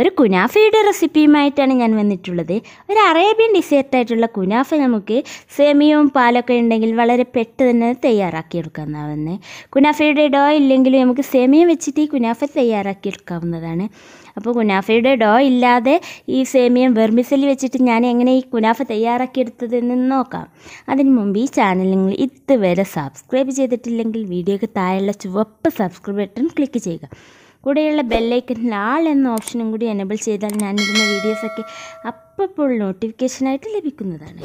ഒരു കുനാഫയുടെ റെസിപ്പിയുമായിട്ടാണ് ഞാൻ വന്നിട്ടുള്ളത് ഒരു അറേബ്യൻ ഡിസേർട്ടായിട്ടുള്ള കുനാഫ നമുക്ക് സേമിയവും പാലൊക്കെ ഉണ്ടെങ്കിൽ വളരെ പെട്ടെന്ന് തന്നെ തയ്യാറാക്കിയെടുക്കാവുന്നതാണ് കുനാഫയുടെ ഡോ ഇല്ലെങ്കിലും നമുക്ക് സേമിയ വെച്ചിട്ട് ഈ കുനാഫ തയ്യാറാക്കിയെടുക്കാവുന്നതാണ് അപ്പോൾ കുനാഫയുടെ ഡോ ഇല്ലാതെ ഈ സേമിയം വെർമിസലി വെച്ചിട്ട് ഞാൻ എങ്ങനെ ഈ കുനാഫ തയ്യാറാക്കിയെടുത്തതെന്ന് നോക്കാം അതിന് മുമ്പ് ഈ ചാനൽ നിങ്ങൾ ഇതുവരെ സബ്സ്ക്രൈബ് ചെയ്തിട്ടില്ലെങ്കിൽ വീഡിയോക്ക് താഴെയുള്ള ചുവപ്പ് സബ്സ്ക്രൈബ് ബട്ടൺ ക്ലിക്ക് ചെയ്യുക കൂടെയുള്ള ബെല്ലൈക്കനിൽ ആൾ എന്ന ഓപ്ഷനും കൂടി എനേബിൾ ചെയ്താൽ ഞാനിടുന്ന വീഡിയോസൊക്കെ അപ്പോൾ നോട്ടിഫിക്കേഷനായിട്ട് ലഭിക്കുന്നതാണ്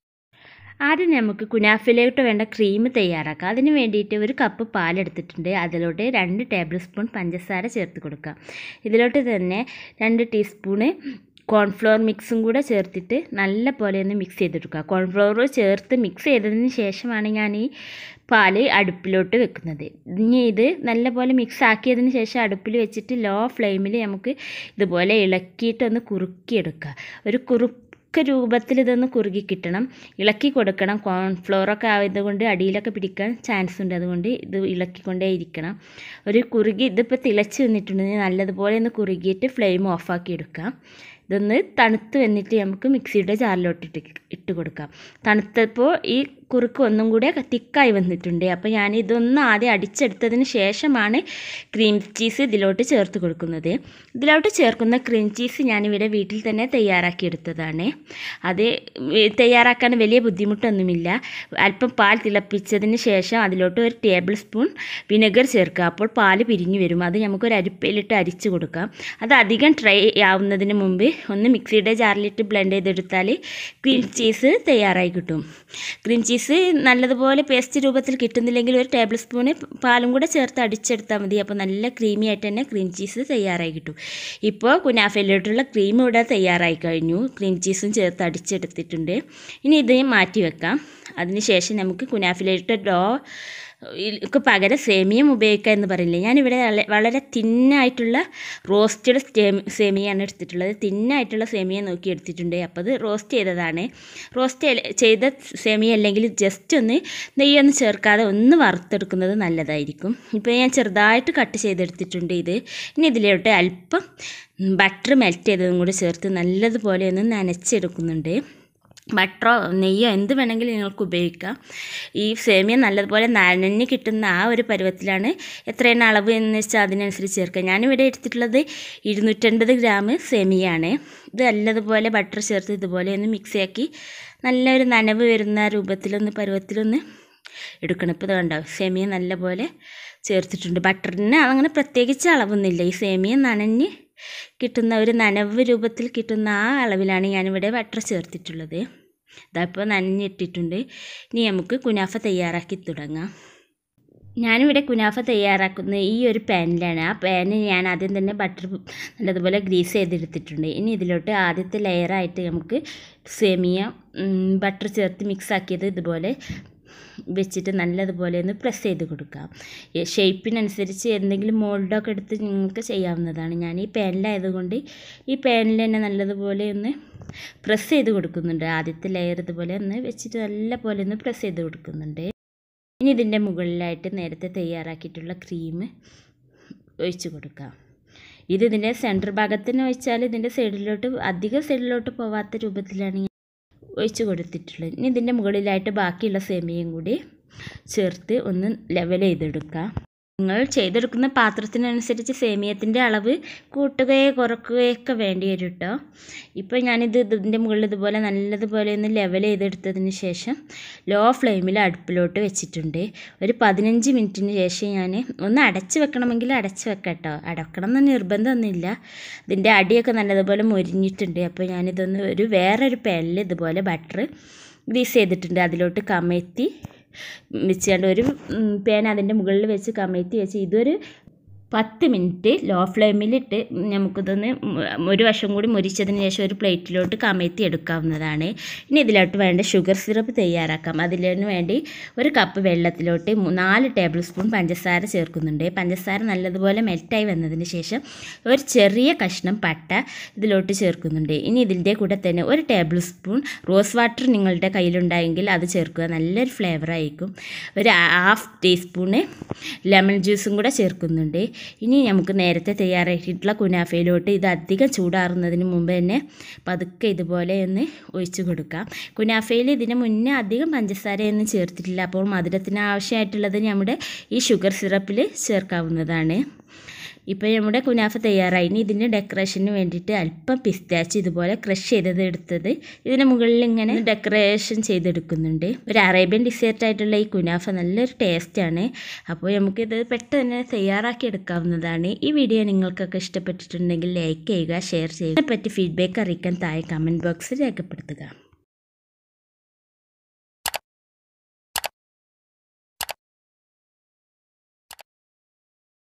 ആദ്യം നമുക്ക് കുനാഫിലോട്ട് വേണ്ട ക്രീം തയ്യാറാക്കാം അതിന് വേണ്ടിയിട്ട് ഒരു കപ്പ് പാലെടുത്തിട്ടുണ്ട് അതിലോട്ട് രണ്ട് ടേബിൾ സ്പൂൺ പഞ്ചസാര ചേർത്ത് കൊടുക്കാം ഇതിലോട്ട് തന്നെ രണ്ട് ടീസ്പൂണ് കോൺഫ്ലോർ മിക്സും കൂടെ ചേർത്തിട്ട് നല്ല പോലെ ഒന്ന് മിക്സ് ചെയ്തെടുക്കുക കോൺഫ്ലോർ ചേർത്ത് മിക്സ് ചെയ്തതിന് ശേഷമാണ് ഞാൻ ഈ പാല് അടുപ്പിലോട്ട് വെക്കുന്നത് ഇനി ഇത് നല്ലപോലെ മിക്സ് ആക്കിയതിന് ശേഷം അടുപ്പിൽ വെച്ചിട്ട് ലോ ഫ്ലെയിമിൽ നമുക്ക് ഇതുപോലെ ഇളക്കിയിട്ടൊന്ന് കുറുക്കിയെടുക്കുക ഒരു കുറു ഒക്കെ രൂപത്തിൽ ഇതൊന്ന് കുറുകി കിട്ടണം ഇളക്കി കൊടുക്കണം കോൺഫ്ലോറൊക്കെ ആയതുകൊണ്ട് അടിയിലൊക്കെ പിടിക്കാൻ ചാൻസ് ഉണ്ട് അതുകൊണ്ട് ഇത് ഇളക്കിക്കൊണ്ടേ ഇരിക്കണം ഒരു കുറുകി ഇതിപ്പോൾ തിളച്ച് വന്നിട്ടുണ്ടെങ്കിൽ നല്ലതുപോലെ ഒന്ന് കുറുകിയിട്ട് ഫ്ലെയിം ഓഫാക്കി എടുക്കാം ഇതൊന്ന് തണുത്ത് വന്നിട്ട് നമുക്ക് മിക്സിയുടെ ജാറിലോട്ട് ഇട്ട് ഇട്ട് കൊടുക്കാം തണുത്തപ്പോൾ ഈ കുറുക്ക് ഒന്നും കൂടെ തിക്കായി വന്നിട്ടുണ്ട് അപ്പോൾ ഞാൻ ഇതൊന്ന് ആദ്യം അടിച്ചെടുത്തതിന് ശേഷമാണ് ക്രീം ചീസ് ഇതിലോട്ട് ചേർത്ത് കൊടുക്കുന്നത് ഇതിലോട്ട് ചേർക്കുന്ന ക്രീം ചീസ് ഞാനിവിടെ വീട്ടിൽ തന്നെ തയ്യാറാക്കിയെടുത്തതാണ് അത് തയ്യാറാക്കാൻ വലിയ ബുദ്ധിമുട്ടൊന്നുമില്ല അല്പം പാൽ തിളപ്പിച്ചതിന് ശേഷം അതിലോട്ട് ഒരു ടേബിൾ സ്പൂൺ വിനെഗർ ചേർക്കുക അപ്പോൾ പാൽ പിരിഞ്ഞു വരും അത് നമുക്കൊരു അരിപ്പയിലിട്ട് അരിച്ച് കൊടുക്കാം അത് അധികം ട്രൈ ആവുന്നതിന് മുമ്പ് ഒന്ന് മിക്സിയുടെ ജാറിലിട്ട് ബ്ലെൻഡ് ചെയ്തെടുത്താൽ ക്രീം ചീസ് തയ്യാറായി കിട്ടും ക്രീം ചീസ് നല്ലതുപോലെ പേസ്റ്റ് രൂപത്തിൽ കിട്ടുന്നില്ലെങ്കിൽ ഒരു ടേബിൾ സ്പൂണ് പാലും കൂടെ ചേർത്ത് അടിച്ചെടുത്താൽ മതി അപ്പോൾ നല്ല ക്രീമി ആയിട്ട് തന്നെ ക്രീം ചീസ് തയ്യാറായി കിട്ടും ഇപ്പോൾ കുനാഫയിലോട്ടുള്ള ക്രീം ഇവിടെ തയ്യാറായി കഴിഞ്ഞു ക്രീം ചീസും ചേർത്ത് അടിച്ചെടുത്തിട്ടുണ്ട് ഇനി ഇത് മാറ്റി വെക്കാം അതിനുശേഷം നമുക്ക് കുനാഫിലോട്ട് ഡോ ഒക്കെ പകരം സേമിയം ഉപയോഗിക്കുക എന്ന് പറയില്ലേ ഞാനിവിടെ വളരെ തിന്നായിട്ടുള്ള റോസ്റ്റഡ് സേമിയാണ് എടുത്തിട്ടുള്ളത് തിന്നായിട്ടുള്ള സേമിയ നോക്കി എടുത്തിട്ടുണ്ട് അപ്പോൾ അത് റോസ്റ്റ് ചെയ്തതാണ് റോസ്റ്റ് ചെയ്ത സേമിയ അല്ലെങ്കിൽ ജസ്റ്റ് ഒന്ന് നെയ്യൊന്ന് ചേർക്കാതെ ഒന്ന് വറുത്തെടുക്കുന്നത് നല്ലതായിരിക്കും ഇപ്പോൾ ഞാൻ ചെറുതായിട്ട് കട്ട് ചെയ്തെടുത്തിട്ടുണ്ട് ഇത് ഇനി ഇതിലോട്ട് അല്പം ബട്ടർ മെൽറ്റ് ചെയ്തതും കൂടി ചേർത്ത് നല്ലതുപോലെ ഒന്ന് നനച്ചെടുക്കുന്നുണ്ട് ബട്ടറോ നെയ്യോ എന്ത് വേണമെങ്കിലും നിങ്ങൾക്ക് ഉപയോഗിക്കാം ഈ സേമിയ നല്ലതുപോലെ നനഞ്ഞ് കിട്ടുന്ന ആ ഒരു പരുവത്തിലാണ് എത്രയാണ് അളവ് എന്ന് വെച്ചാൽ അതിനനുസരിച്ച് ചേർക്കുക ഞാനിവിടെ എടുത്തിട്ടുള്ളത് ഇരുന്നൂറ്റൻപത് ഗ്രാം സേമിയാണ് ഇത് നല്ലതുപോലെ ബട്ടർ ചേർത്ത് ഇതുപോലെ ഒന്ന് മിക്സ് ആക്കി നല്ലൊരു നനവ് വരുന്ന രൂപത്തിലൊന്ന് പരുവത്തിലൊന്ന് എടുക്കണം ഇപ്പോൾ ഇത് കണ്ടോ സേമിയ നല്ലപോലെ ചേർത്തിട്ടുണ്ട് ബട്ടറിന് അങ്ങനെ പ്രത്യേകിച്ച് അളവൊന്നുമില്ല ഈ സേമിയ നനഞ്ഞ് കിട്ടുന്ന ഒരു നനവ് രൂപത്തിൽ കിട്ടുന്ന ആ അളവിലാണ് ഞാനിവിടെ ബട്ടർ ചേർത്തിട്ടുള്ളത് ഇതാഇപ്പോൾ നനഞ്ഞിട്ടിട്ടുണ്ട് ഇനി നമുക്ക് കുനാഫ തയ്യാറാക്കി തുടങ്ങാം ഞാനിവിടെ കുനാഫ തയ്യാറാക്കുന്ന ഈ ഒരു പാനിലാണ് ആ പാന് ഞാൻ ആദ്യം തന്നെ ബട്ടർ നല്ലതുപോലെ ഗ്രീസ് ചെയ്തെടുത്തിട്ടുണ്ട് ഇനി ഇതിലോട്ട് ആദ്യത്തെ ലെയറായിട്ട് നമുക്ക് സേമിയ ബട്ടർ ചേർത്ത് മിക്സ് ആക്കിയത് ഇതുപോലെ വെച്ചിട്ട് നല്ലതുപോലെ ഒന്ന് പ്രസ് ചെയ്ത് കൊടുക്കാം ഷേപ്പിനനുസരിച്ച് എന്തെങ്കിലും മോൾഡൊക്കെ എടുത്ത് നിങ്ങൾക്ക് ചെയ്യാവുന്നതാണ് ഞാൻ ഈ പാനിലായതുകൊണ്ട് ഈ പാനിൽ തന്നെ നല്ലതുപോലെ ഒന്ന് പ്രസ് ചെയ്ത് കൊടുക്കുന്നുണ്ട് ആദ്യത്തെ ലെയർ ഇതുപോലെ ഒന്ന് വെച്ചിട്ട് നല്ല പോലെ ഒന്ന് പ്രസ് ചെയ്ത് കൊടുക്കുന്നുണ്ട് ഇനി ഇതിൻ്റെ മുകളിലായിട്ട് നേരത്തെ തയ്യാറാക്കിയിട്ടുള്ള ക്രീം ഒഴിച്ച് കൊടുക്കാം ഇത് ഇതിൻ്റെ സെൻറ്റർ ഭാഗത്തിന് ഒഴിച്ചാൽ ഇതിൻ്റെ സൈഡിലോട്ട് അധികം സൈഡിലോട്ട് പോവാത്ത രൂപത്തിലാണ് ഒഴിച്ച് കൊടുത്തിട്ടുള്ളത് ഇനി ഇതിൻ്റെ മുകളിലായിട്ട് ബാക്കിയുള്ള സേമിയയും കൂടി ചേർത്ത് ഒന്ന് ലെവൽ ചെയ്തെടുക്കാം നിങ്ങൾ ചെയ്തെടുക്കുന്ന പാത്രത്തിനനുസരിച്ച് സേമിയത്തിൻ്റെ അളവ് കൂട്ടുകയോ കുറയ്ക്കുകയൊക്കെ വേണ്ടി വരും കേട്ടോ ഇപ്പോൾ ഞാനിത് ഇതിൻ്റെ മുകളിൽ ഇതുപോലെ നല്ലതുപോലെ ഒന്ന് ലെവൽ ചെയ്തെടുത്തതിന് ശേഷം ലോ ഫ്ലെയിമിൽ അടുപ്പിലോട്ട് വെച്ചിട്ടുണ്ട് ഒരു പതിനഞ്ച് മിനിറ്റിന് ശേഷം ഞാൻ ഒന്ന് അടച്ച് വെക്കണമെങ്കിൽ അടച്ച് വെക്കാം കേട്ടോ അടക്കണം എന്ന് നിർബന്ധമൊന്നുമില്ല ഇതിൻ്റെ അടിയൊക്കെ നല്ലതുപോലെ മൊരിഞ്ഞിട്ടുണ്ട് അപ്പോൾ ഞാനിതൊന്ന് ഒരു വേറൊരു പാനിൽ ഇതുപോലെ ബട്ടർ ഗ്രീസ് ചെയ്തിട്ടുണ്ട് അതിലോട്ട് കമഴ്ത്തി വെച്ചുകൊണ്ട് ഒരു പാൻ അതിൻ്റെ മുകളിൽ വെച്ച് കമഴ്ത്തി വെച്ച് ഇതൊരു പത്ത് മിനിറ്റ് ലോ ഫ്ലെയിമിലിട്ട് നമുക്കിതൊന്ന് ഒരു വശം കൂടി മുരിച്ചതിന് ശേഷം ഒരു പ്ലേറ്റിലോട്ട് കമഴ്ത്തി എടുക്കാവുന്നതാണ് ഇനി ഇതിലോട്ട് വേണ്ട ഷുഗർ സിറപ്പ് തയ്യാറാക്കാം അതിന് വേണ്ടി ഒരു കപ്പ് വെള്ളത്തിലോട്ട് നാല് ടേബിൾ സ്പൂൺ പഞ്ചസാര ചേർക്കുന്നുണ്ട് പഞ്ചസാര നല്ലതുപോലെ മെൽറ്റായി വന്നതിന് ശേഷം ഒരു ചെറിയ കഷ്ണം പട്ട ഇതിലോട്ട് ചേർക്കുന്നുണ്ട് ഇനി ഇതിൻ്റെ കൂടെ തന്നെ ഒരു ടേബിൾ സ്പൂൺ റോസ് വാട്ടർ നിങ്ങളുടെ കയ്യിലുണ്ടായെങ്കിൽ അത് ചേർക്കുക നല്ലൊരു ഫ്ലേവർ ആയിരിക്കും ഒരു ഹാഫ് ടീസ്പൂണ് ലെമൺ ജ്യൂസും കൂടെ ചേർക്കുന്നുണ്ട് ഇനി നമുക്ക് നേരത്തെ തയ്യാറാക്കിയിട്ടുള്ള കുനാഫയിലോട്ട് ഇത് അധികം ചൂടാറുന്നതിന് മുമ്പ് തന്നെ പതുക്കെ ഇതുപോലെ ഒന്ന് ഒഴിച്ചു കൊടുക്കാം കുനാഫയിൽ ഇതിന് മുന്നേ അധികം പഞ്ചസാരയൊന്നും ചേർത്തിട്ടില്ല അപ്പോൾ മധുരത്തിന് ആവശ്യമായിട്ടുള്ളത് നമ്മുടെ ഈ ഷുഗർ സിറപ്പിൽ ചേർക്കാവുന്നതാണ് ഇപ്പോൾ നമ്മുടെ കുനാഫ തയ്യാറായി ഇനി ഇതിൻ്റെ ഡെക്കറേഷന് വേണ്ടിയിട്ട് അല്പം പിസ്താച്ച് ഇതുപോലെ ക്രഷ് ചെയ്തത് എടുത്തത് ഇതിന് മുകളിൽ ഇങ്ങനെ ഡെക്കറേഷൻ ചെയ്തെടുക്കുന്നുണ്ട് ഒരു അറേബ്യൻ ഡിസേർട്ട് ആയിട്ടുള്ള ഈ കുനാഫ നല്ലൊരു ടേസ്റ്റാണ് അപ്പോൾ നമുക്കിത് പെട്ടെന്ന് തന്നെ തയ്യാറാക്കി എടുക്കാവുന്നതാണ് ഈ വീഡിയോ നിങ്ങൾക്കൊക്കെ ഇഷ്ടപ്പെട്ടിട്ടുണ്ടെങ്കിൽ ലൈക്ക് ചെയ്യുക ഷെയർ ചെയ്യുക ഇതിനെപ്പറ്റി ഫീഡ്ബാക്ക് അറിയിക്കാൻ താഴെ കമൻറ്റ് ബോക്സിൽ രേഖപ്പെടുത്തുക